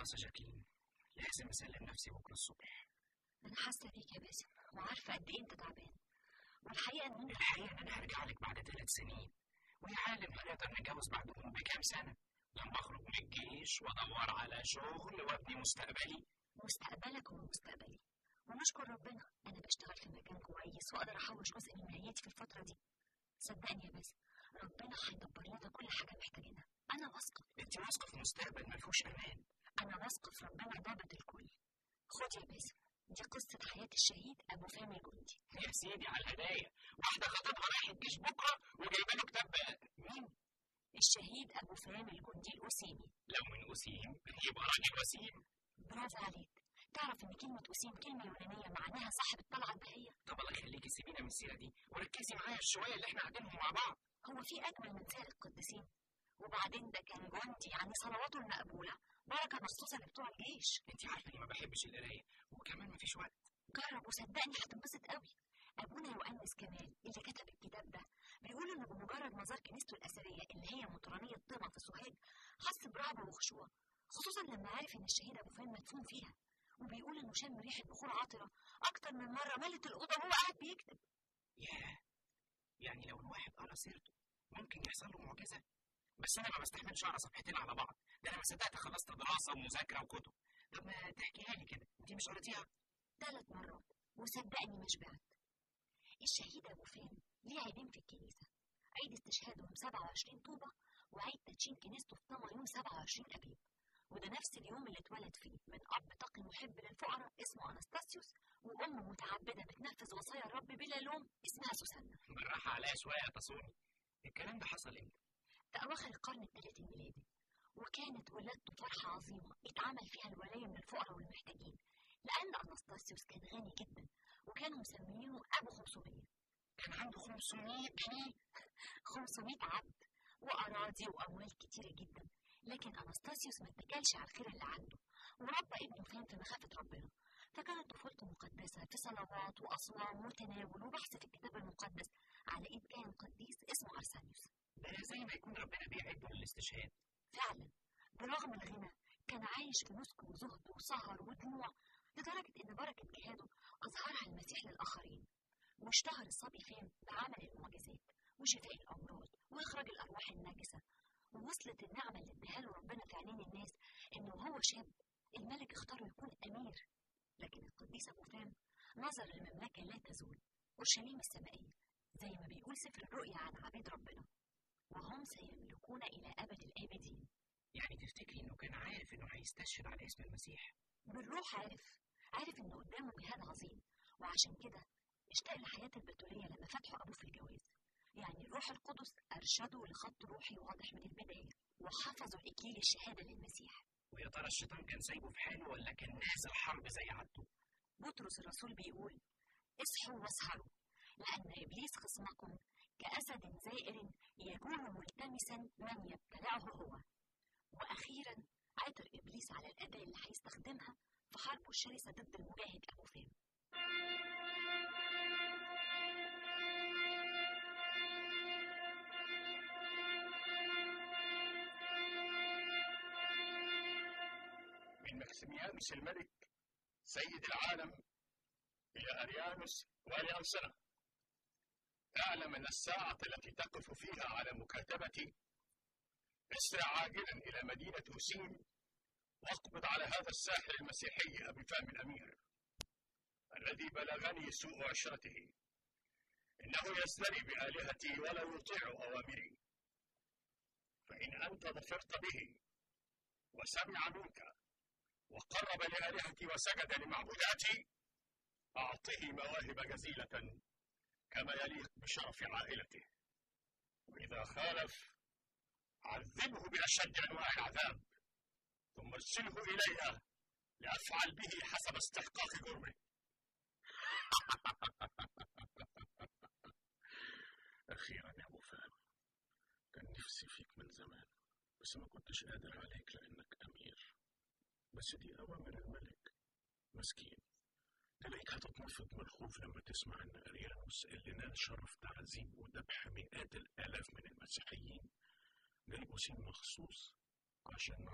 خلاص يا جاكين لازم اسلم نفسي بكره الصبح انا حاسه بيك يا باسم وعارفه قد ايه انت تعبان والحقيقه ان الحقيقه ان انا هرجع لك بعد ثلاث سنين ويا عالم هنقدر نتجوز بعدهم بكام سنه لما اخرج من الجيش وادور على شغل وابني مستقبلي مستقبلك هو مستقبلي ونشكر ربنا انا بشتغل في مكان كويس واقدر احوش جزء من مهنتي في الفتره دي صدقني يا باسم ربنا هيدبر لنا كل حاجه محتاجينها انا واثقه انت واثقه في مستقبل ما فيهوش امان انا واثقه في ربنا ضابط الكل خد يا باسم دي قصة حياة الشهيد أبو فهمي الجندي يا سيدي على الهدايا واحدة خطيبها رايح الجيش بكرة وجايبة له كتاب مين؟ الشهيد أبو فهمي الجندي الأسيمي لو من أسيم يبقى راجل وسيم برافو عليك تعرف إن كلمة أسيم كلمة يونانية معناها صاحب الطلعة البهية طب الله يخليكي سيبينا من السيرة دي وركزي معايا الشوية اللي احنا قاعدينهم مع بعض هو في أجمل من سائر القديسين وبعدين ده كان جندي يعني صلواته المقبولة بركة مخصوصة لبتوع الجيش انت عارفة اني ما بحبش القراية وكمان ما فيش وقت جرب وصدقني هتنبسط قوي أبونا يؤنس كمال اللي كتب الكتاب ده بيقول إنه بمجرد ما زار كنيسته الأثرية اللي هي مطرانية طمع في سوهاج حس برعب وخشوع خصوصا لما عرف إن الشهيد أبو فهمي مدفون فيها وبيقول إنه شم ريحة بخور عطرة أكتر من مرة ملت الأوضة وهو قاعد بيكتب ياه يعني لو الواحد قرا سيرته ممكن يحصل له معجزة بس أنا ما بستحملش أقرا صفحتين على بعض ده أنا ما صدقت خلصت دراسة ومذاكرة وكتب طب ما تحكيها لي كده أنت مش قريتيها؟ ثلاث مرات وصدقني ما شبعت الشهيد أبو فهمي ليه عيدين في الكنيسة عيد استشهاده يوم 27 طوبة وعيد تدشين كنيسته في طمع يوم 27 أبيب وده نفس اليوم اللي اتولد فيه من أب تقي محب للفقراء اسمه أنستاسيوس وأم متعبدة بتنفذ وصايا الرب بلا لوم اسمها سوسنة بالراحة عليا شوية يا تصوني الكلام ده حصل امتى؟ في أواخر القرن الثالث الميلادي وكانت ولادته فرحة عظيمة اتعمل فيها الولاية من الفقراء والمحتاجين لأن أنستاسيوس كان غني جدا وكانوا مسمينه أبو 500 كان عنده 500 جنيه 500 عبد وأراضي وأموال كتيرة جدا لكن أنستاسيوس ما اتكلش على الخير اللي عنده وربى ابنه فين في مخافة ربنا فكانت طفولته مقدسة في صلوات وأصوام وتناول وبحث في الكتاب المقدس على إيد كاهن قديس اسمه أرسانيوس ده زي ما يكون ربنا بيعده للاستشهاد فعلا برغم الغنى كان عايش في نسك وزهد وسهر ودموع لدرجة إن بركة جهاده أظهرها المسيح للآخرين واشتهر الصبي فين بعمل المعجزات وشفاء الأمراض وإخراج الأرواح النجسة ووصلت النعمة اللي اداها له ربنا في عينين الناس إنه هو شاب الملك اختاره يكون أمير لكن القديس أبو فام نظر لمملكة لا تزول أورشليم السمائية زي ما بيقول سفر الرؤيا عن عبيد ربنا وهم سيملكون إلى أبد الآبدين يعني تفتكري انه كان عارف انه هيستشهد على اسم المسيح بالروح عارف عارف إنه قدامه جهاد عظيم وعشان كده اشتاق لحياة البتولية لما فتحوا أبوه في الجواز يعني الروح القدس أرشده لخط روحي واضح من البداية وحفظوا إكليل الشهادة للمسيح ويا ترى الشيطان كان سايبه في حاله ولا كان نازل حرب زي عادته بطرس الرسول بيقول اصحوا واسهروا لأن إبليس خصمكم كأسد زائر يجول ملتمسا من يبتلعه هو وأخيرا عثر إبليس على الأداة اللي هيستخدمها في حربه الشرسة ضد المجاهد أبو فهم من مكسيميانوس الملك سيد العالم إلى أريانوس والي أنصنة اعلم أن الساعة التي تقف فيها على مكاتبتي اسرع عاجلا إلى مدينة وسيم واقبض على هذا الساحر المسيحي أبي فهم الأمير الذي بلغني سوء عشرته إنه يزدري بآلهتي ولا يطيع أوامري فإن أنت ظفرت به وسمع منك وقرب لآلهتي وسجد لمعبوداتي أعطه مواهب جزيلة كما يليق بشرف عائلته وإذا خالف عذبه بأشد أنواع العذاب ثم ارسله إليها لأفعل به حسب استحقاق جرمه أخيرا يا أبو فهم كان نفسي فيك من زمان بس ما كنتش قادر عليك لأنك أمير بس دي أوامر الملك مسكين تلاقيك هتتنفض من الخوف لما تسمع إن أريانوس اللي نال شرف تعذيب وذبح مئات الآلاف من المسيحيين جايبه سين مخصوص عشان